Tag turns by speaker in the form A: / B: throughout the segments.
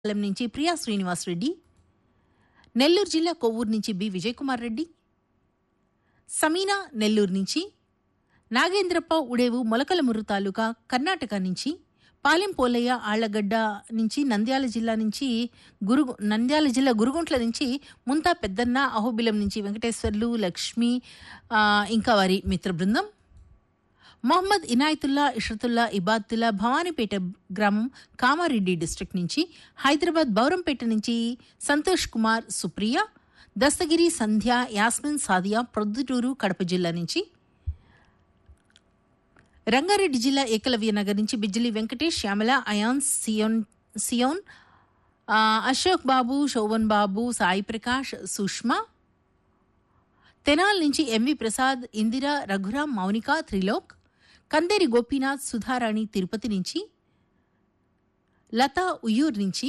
A: పాలెం నుంచి ప్రియా శ్రీనివాస్ రెడ్డి నెల్లూరు జిల్లా కొవ్వూరు నుంచి బి విజయకుమార్ రెడ్డి సమీనా నెల్లూరు నుంచి నాగేంద్రప్ప ఉడేవు మొలకలమురు తాలూకా కర్ణాటక నుంచి పాలెం పోలయ్య ఆళ్లగడ్డ నుంచి నంద్యాల జిల్లా నుంచి గురు నంద్యాల జిల్లా గురుగుంట్ల నుంచి ముంతా పెద్దన్న అహోబిలం నుంచి వెంకటేశ్వర్లు లక్ష్మి ఆ, ఇంకా వారి మిత్ర బృందం మొహమ్మద్ ఇనాయతుల్లా ఇషరతుల్లా ఇబాద్తుల్లా భవానీపేట గ్రామం కామారెడ్డి డిస్ట్రిక్ట్ నుంచి హైదరాబాద్ బౌరంపేట నుంచి సంతోష్ కుమార్ సుప్రియ దస్తగిరి సంధ్య యాస్మిన్ సాదియా ప్రొద్దుటూరు కడప జిల్లా నుంచి రంగారెడ్డి జిల్లా ఏకలవ్య నగర్ నుంచి బిజ్జలి వెంకటేష్ శ్యామల అయాన్ సియోన్ సియోన్ ఆ, అశోక్ బాబు శోభన్ బాబు సాయి ప్రకాష్ సుష్మా తెనాల్ నుంచి ఎంవి ప్రసాద్ ఇందిర రఘురాం మౌనిక త్రిలోక్ కందేరి గోపీనాథ్ సుధారాణి తిరుపతి నుంచి లతా ఉయ్యూర్ నుంచి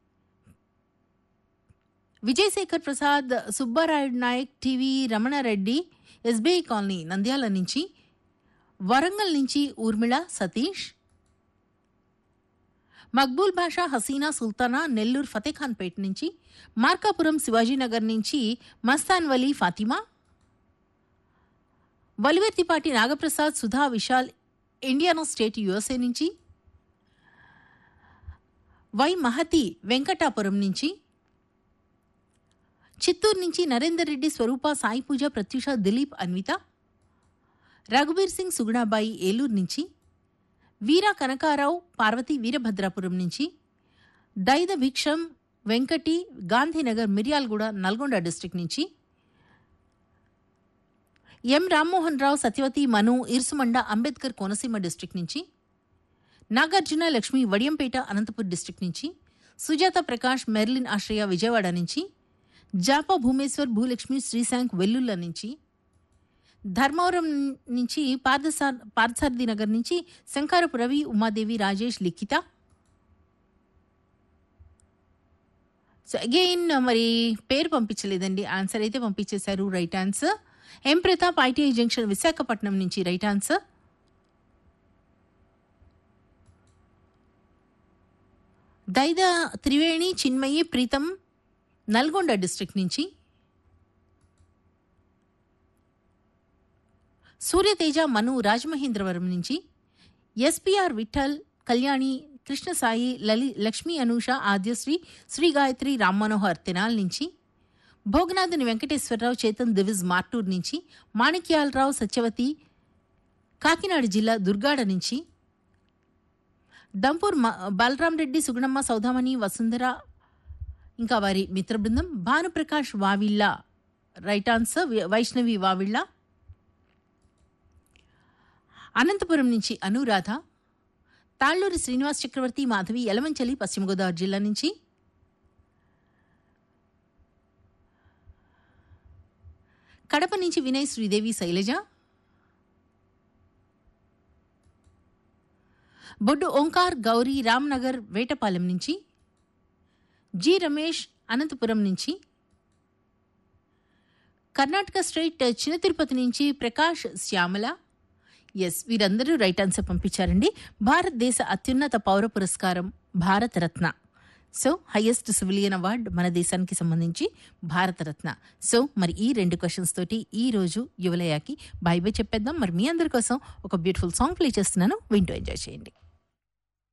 A: Vijayasekhar Prasad Subbarayudu Nayak TV Ramanareddy SBI colony Nandyal నుంచి వరంగల్ నుంచి ఊర్మిళ సతీష్ మక్బూల్ బాషా హసీనా సుల్తానా నెల్లూరు ఫతేఖాన్పేట నుంచి మార్కాపురం శివాజీనగర్ నుంచి Mastan Vali Fatima Valivarthipati Nagaprasad Sudha Vishal Indiana state USA నుంచి వై మహతి వెంకటాపురం నుంచి చిత్తూరు నుంచి నరేందర్ రెడ్డి స్వరూప సాయి పూజ ప్రత్యూష దిలీప్ అన్విత రఘుబీర్ సింగ్ సుగుణాబాయి ఏలూరు నుంచి వీర కనకారావు పార్వతి వీరభద్రాపురం నుంచి దైద భిక్షం వెంకటి గాంధీనగర్ మిర్యాలగూడ నల్గొండ డిస్టిక్ నుంచి ఎం రామ్మోహన్ రావు సత్యవతి మను ఇరుసుమండ అంబేద్కర్ కోనసీమ డిస్టిక్ నుంచి నాగార్జున లక్ష్మి వడియంపేట అనంతపూర్ డిస్టిక్ నుంచి సుజాత ప్రకాష్ మెర్లిన్ ఆశ్రయ విజయవాడ నుంచి జాపా భూమేశ్వర్ భూలక్ష్మి శ్రీశాంక్ వెల్లుల్ల నుంచి ధర్మవరం నుంచి పార్థసార్ పార్థసారథి నగర్ నుంచి శంకారపు రవి ఉమాదేవి రాజేష్ లిఖిత సో అగైన్ మరి పేరు పంపించలేదండి ఆన్సర్ అయితే పంపించేశారు right answer M Pratap ITI junction Visakhapatnam నుంచి right answer Daida Triveni Chinmayi Pritam Nalgonda district నుంచి సూర్యతేజ మను రాజమహేంద్రవరం నుంచి ఎస్పీఆర్ విఠల్ కళ్యాణి కృష్ణసాయి లలి లక్ష్మీ అనూష ఆద్యశ్రీ శ్రీ గాయత్రి రామ్ మనోహర్ తెనాల్ నుంచి భోగనాథుని వెంకటేశ్వరరావు చేతన్ దివిజ్ మార్టూర్ నుంచి మాణిక్యాలరావు సత్యవతి కాకినాడ జిల్లా దుర్గాడ నుంచి దంపూర్ మ- బలరాం రెడ్డి సుగుణమ్మ సౌదామణి వసుంధర ఇంకా వారి మిత్ర బృందం భానుప్రకాష్ వావిళ్ళ రైట్ ఆన్సర్ వి- వైష్ణవి వావిళ్ళ అనంతపురం నుంచి అనురాధ తాళ్లూరి శ్రీనివాస్ చక్రవర్తి మాధవి యలమంచలి పశ్చిమ గోదావరి జిల్లా నుంచి కడప నుంచి వినయ్ శ్రీదేవి శైలజ బొడ్డు ఓంకార్ గౌరీ రామ్నగర్ వేటపాలెం నుంచి జి రమేష్ అనంతపురం నుంచి కర్ణాటక స్టేట్ చిన్న తిరుపతి నుంచి ప్రకాష్ శ్యామల ఎస్ వీరందరూ రైట్ ఆన్సర్ పంపించారండి భారతదేశ అత్యున్నత పౌర పురస్కారం Bharataratna so highest civilian award మన దేశానికి సంబంధించి భారతరత్న సో మరి ఈ రెండు క్వశ్చన్స్ తోటి ఈ రోజు యువలయాకి బై బై చెప్పేద్దాం మరి మీ అందరి కోసం ఒక బ్యూటిఫుల్ సాంగ్ ప్లే చేస్తున్నాను వింటూ ఎంజాయ్ చేయండి